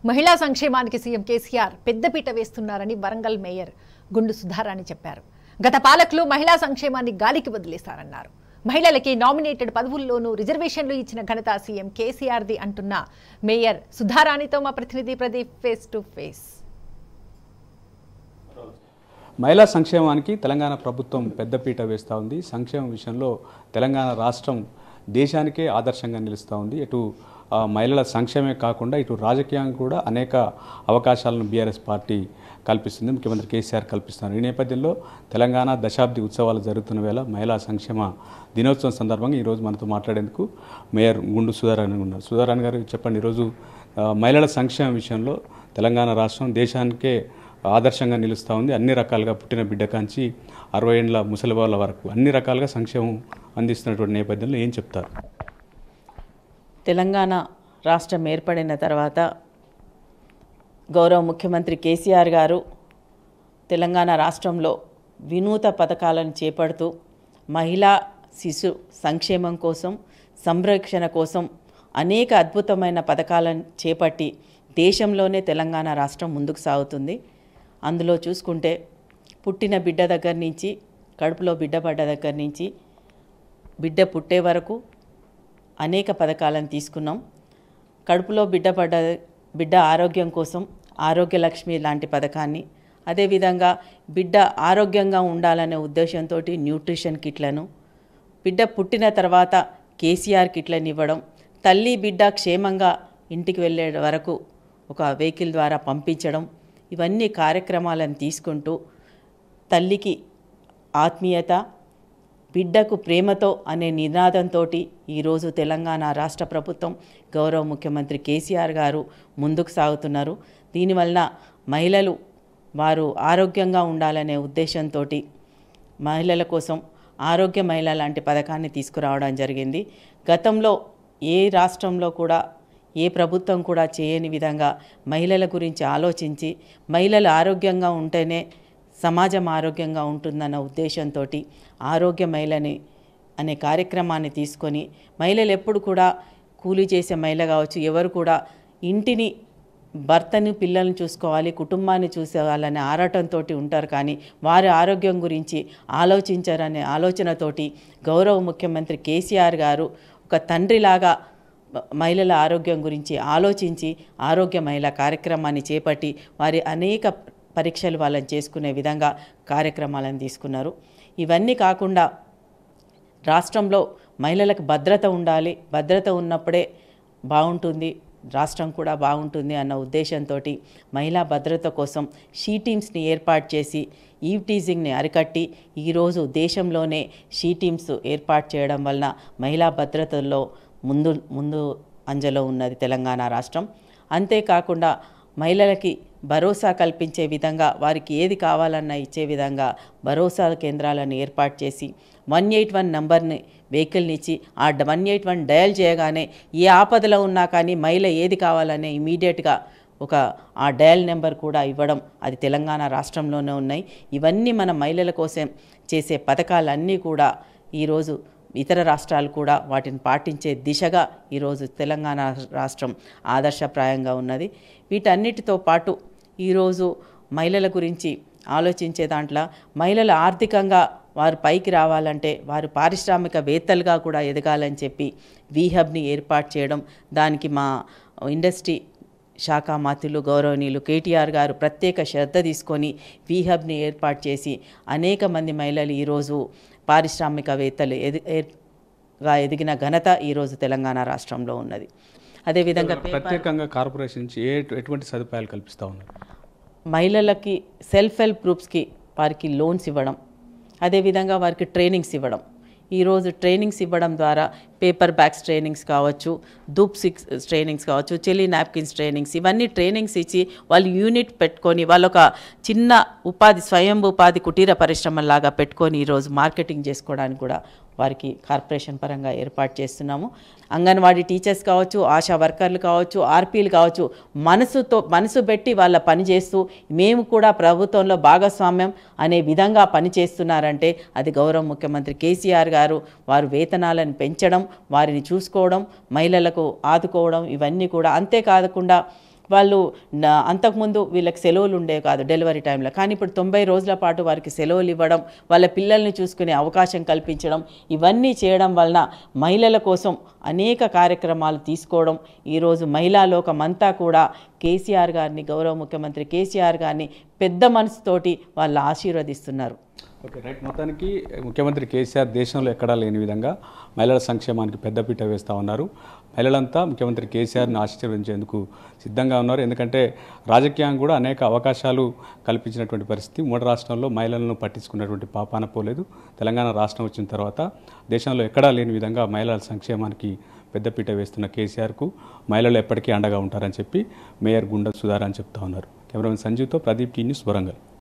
మహిళా సంక్షేమానికి సీఎం కేసీఆర్ పెద్దపీట వేస్తున్నారని వరంగల్ మేయర్ గుండు సుధారాణి చెప్పారు గత పాలకులు మహిళా సంక్షేమాన్ని గాలికి వదిలేశారన్నారు మహిళలకి నామినేటెడ్ పదవుల్లోనూ రిజర్వేషన్లు ఇచ్చిన ఘనత సీఎం కేసీఆర్ది అంటున్న మేయర్ సుధారాణితో మా ప్రతినిధి ప్రదీప్ ఫేస్ టు ఫేస్ మహిళా సంక్షేమానికి తెలంగాణ ప్రభుత్వం పెద్దపీట వేస్తూ ఉంది సంక్షేమం విషయంలో తెలంగాణ రాష్ట్రం దేశానికే ఆదర్శంగా నిలుస్తూ ఉంది ఇటు ఆ, మహిళల సంక్షేమే కాకుండా ఇటు రాజకీయంగా కూడా అనేక అవకాశాలను బీఆర్ఎస్ పార్టీ కల్పిస్తుంది ముఖ్యమంత్రి కేసీఆర్ కల్పిస్తున్నారు ఈ నేపథ్యంలో తెలంగాణ దశాబ్ది ఉత్సవాలు జరుగుతున్న వేళ మహిళా సంక్షేమ దినోత్సవం సందర్భంగా ఈరోజు మనతో మాట్లాడేందుకు మేయర్ గుండు సుధారాణి ఉన్నారు సుధారాణి గారు చెప్పండి ఈరోజు ఆ, మహిళల సంక్షేమ విషయంలో తెలంగాణ రాష్ట్రం దేశానికే ఆదర్శంగా నిలుస్తూ ఉంది అన్ని రకాలుగా పుట్టిన బిడ్డ కాంచి అరవై ఏళ్ళ ముసలి వాళ్ళ వరకు అన్ని రకాలుగా సంక్షేమం అందిస్తున్నటువంటి నేపథ్యంలో ఏం చెప్తారు తెలంగాణ రాష్ట్రం ఏర్పడిన తర్వాత గౌరవ ముఖ్యమంత్రి కేసీఆర్ గారు తెలంగాణ రాష్ట్రంలో వినూత పథకాలను చేపడుతూ మహిళా శిశు సంక్షేమం కోసం సంరక్షణ కోసం అనేక అద్భుతమైన పథకాలను చేపట్టి దేశంలోనే తెలంగాణ రాష్ట్రం ముందుకు సాగుతుంది అందులో చూసుకుంటే పుట్టిన బిడ్డ దగ్గర నుంచి కడుపులో బిడ్డ పడ్డ దగ్గర నుంచి బిడ్డ పుట్టే వరకు అనేక పథకాలను తీసుకున్నాం కడుపులో బిడ్డ పడ్డ బిడ్డ ఆరోగ్యం కోసం ఆరోగ్య లక్ష్మి లాంటి పథకాన్ని అదేవిధంగా బిడ్డ ఆరోగ్యంగా ఉండాలనే ఉద్దేశంతో న్యూట్రిషన్ కిట్లను బిడ్డ పుట్టిన తర్వాత కేసీఆర్ కిట్లను ఇవ్వడం తల్లి బిడ్డ క్షేమంగా ఇంటికి వెళ్ళే వరకు ఒక వెహికల్ ద్వారా పంపించడం ఇవన్నీ కార్యక్రమాలను తీసుకుంటూ తల్లికి ఆత్మీయత బిడ్డకు ప్రేమతో అనే నినాదంతో ఈరోజు తెలంగాణ రాష్ట్ర ప్రభుత్వం గౌరవ ముఖ్యమంత్రి కేసీఆర్ గారు ముందుకు సాగుతున్నారు దీనివలన మహిళలు వారు ఆరోగ్యంగా ఉండాలనే ఉద్దేశంతో మహిళల కోసం ఆరోగ్య మహిళ లాంటి పథకాన్ని తీసుకురావడం జరిగింది గతంలో ఏ రాష్ట్రంలో కూడా ఏ ప్రభుత్వం కూడా చేయని విధంగా మహిళల గురించి ఆలోచించి మహిళలు ఆరోగ్యంగా ఉంటేనే సమాజం ఆరోగ్యంగా ఉంటుందన్న ఉద్దేశంతో ఆరోగ్య మహిళని అనే కార్యక్రమాన్ని తీసుకొని మహిళలు ఎప్పుడు కూడా కూలీ చేసే మహిళ కావచ్చు ఎవరు కూడా ఇంటిని భర్తను పిల్లల్ని చూసుకోవాలి కుటుంబాన్ని చూసేవాళ్ళనే ఆరాటంతో ఉంటారు కానీ వారి ఆరోగ్యం గురించి ఆలోచించారనే ఆలోచనతోటి గౌరవ ముఖ్యమంత్రి కేసీఆర్ గారు ఒక తండ్రిలాగా మహిళల ఆరోగ్యం గురించి ఆలోచించి ఆరోగ్య మహిళ కార్యక్రమాన్ని చేపట్టి వారి అనేక పరీక్షలు వాళ్ళని చేసుకునే విధంగా కార్యక్రమాలను తీసుకున్నారు ఇవన్నీ కాకుండా రాష్ట్రంలో మహిళలకు భద్రత ఉండాలి భద్రత ఉన్నప్పుడే బాగుంటుంది రాష్ట్రం కూడా బాగుంటుంది అన్న ఉద్దేశంతో మహిళా భద్రత కోసం షీ టీమ్స్ని ఏర్పాటు చేసి ఈవ్ టీజింగ్ని అరికట్టి ఈరోజు దేశంలోనే షీ టీమ్స్ ఏర్పాటు చేయడం వలన మహిళా భద్రతలో ముందు ముందు అంజలో ఉన్నది తెలంగాణ రాష్ట్రం అంతేకాకుండా మహిళలకి భరోసా కల్పించే విధంగా వారికి ఏది కావాలన్నా ఇచ్చే విధంగా భరోసా కేంద్రాలను ఏర్పాటు చేసి వన్ ఎయిట్ వన్ నంబర్ని వెహికల్ని ఇచ్చి ఆ వన్ ఎయిట్ వన్ డయల్ చేయగానే ఏ ఆపదలో ఉన్నా కానీ మహిళ ఏది కావాలనే ఇమీడియట్గా ఒక ఆ డయల్ నెంబర్ కూడా ఇవ్వడం అది తెలంగాణ రాష్ట్రంలోనే ఉన్నాయి ఇవన్నీ మన మహిళల కోసం చేసే పథకాలన్నీ కూడా ఈరోజు ఇతర రాష్ట్రాలు కూడా వాటిని పాటించే దిశగా ఈరోజు తెలంగాణ రాష్ట్రం ఆదర్శప్రాయంగా ఉన్నది వీటన్నిటితో పాటు ఈరోజు మహిళల గురించి ఆలోచించే దాంట్లో మహిళలు ఆర్థికంగా వారు పైకి రావాలంటే వారు పారిశ్రామికవేత్తలుగా కూడా ఎదగాలని చెప్పి వీహబ్ని ఏర్పాటు చేయడం దానికి మా ఇండస్ట్రీ శాఖ మంత్రులు గౌరవనీయులు కేటీఆర్ గారు ప్రత్యేక శ్రద్ధ తీసుకొని వీహబ్ని ఏర్పాటు చేసి అనేక మంది మహిళలు ఈరోజు పారిశ్రామికవేత్తలు ఎది ఏర్- గా ఎదిగిన ఘనత ఈరోజు తెలంగాణ రాష్ట్రంలో ఉన్నది అదేవిధంగా పేపర్ ప్రత్యేకంగా కార్పొరేషన్ నుంచి ఏ ఎటువంటి సదుపాయాలు కల్పిస్తూ ఉన్నారు మహిళలకి సెల్ఫ్ హెల్ప్ గ్రూప్స్కి వారికి లోన్స్ ఇవ్వడం అదేవిధంగా వారికి ట్రైనింగ్స్ ఇవ్వడం ఈరోజు ట్రైనింగ్స్ ఇవ్వడం ద్వారా పేపర్ బ్యాగ్స్ ట్రైనింగ్స్ కావచ్చు ధూప్ సిక్స్ ట్రైనింగ్స్ కావచ్చు చెల్లి నాప్కిన్స్ ట్రైనింగ్స్ ఇవన్నీ ట్రైనింగ్స్ ఇచ్చి వాళ్ళు యూనిట్ పెట్టుకొని వాళ్ళొక చిన్న ఉపాధి స్వయం ఉపాధి కుటీర పరిశ్రమలాగా పెట్టుకొని ఈరోజు మార్కెటింగ్ చేసుకోవడానికి కూడా వారికి కార్పొరేషన్ పరంగా ఏర్పాటు చేస్తున్నాము అంగన్వాడీ టీచర్స్ కావచ్చు ఆశా వర్కర్లు కావచ్చు ఆర్పీలు కావచ్చు మనసుతో మనసు పెట్టి వాళ్ళ పని చేస్తూ మేము కూడా ప్రభుత్వంలో భాగస్వామ్యం అనే విధంగా పనిచేస్తున్నారంటే అది గౌరవ ముఖ్యమంత్రి కేసీఆర్ గారు వారు వేతనాలను పెంచడం వారిని చూసుకోవడం మహిళలకు ఆదుకోవడం ఇవన్నీ కూడా అంతేకాకుండా వాళ్ళు నా- అంతకుముందు వీళ్ళకి సెలవులు ఉండేవి కాదు డెలివరీ టైంలో కానీ ఇప్పుడు తొంభై రోజుల పాటు వారికి సెలవులు ఇవ్వడం వాళ్ళ పిల్లల్ని చూసుకునే అవకాశం కల్పించడం ఇవన్నీ చేయడం వలన మహిళల కోసం అనేక కార్యక్రమాలు తీసుకోవడం ఈరోజు మహిళా లోకమంతా కూడా కేసీఆర్ గారిని గౌరవ ముఖ్యమంత్రి కేసీఆర్ గారిని పెద్ద మనసుతోటి వాళ్ళు ఆశీర్వదిస్తున్నారు ఓకే రైట్ మొత్తానికి ముఖ్యమంత్రి కేసీఆర్ దేశంలో ఎక్కడా లేని విధంగా మహిళల సంక్షేమానికి పెద్దపీట వేస్తూ ఉన్నారు మహిళలంతా ముఖ్యమంత్రి కేసీఆర్ని ఆశీర్వదించేందుకు సిద్ధంగా ఉన్నారు ఎందుకంటే రాజకీయంగా కూడా అనేక అవకాశాలు కల్పించినటువంటి పరిస్థితి మూడు రాష్ట్రాల్లో మహిళలను పట్టించుకున్నటువంటి పాపాన పోలేదు తెలంగాణ రాష్ట్రం వచ్చిన తర్వాత దేశంలో ఎక్కడా లేని విధంగా మహిళల సంక్షేమానికి పెద్దపీట వేస్తున్న కేసీఆర్కు మహిళలు ఎప్పటికీ అండగా ఉంటారని చెప్పి మేయర్ గుండా సుధార్ అని చెప్తా ఉన్నారు కెమెరామెన్ సంజీవ్తో ప్రదీప్ టీ న్యూస్ వరంగల్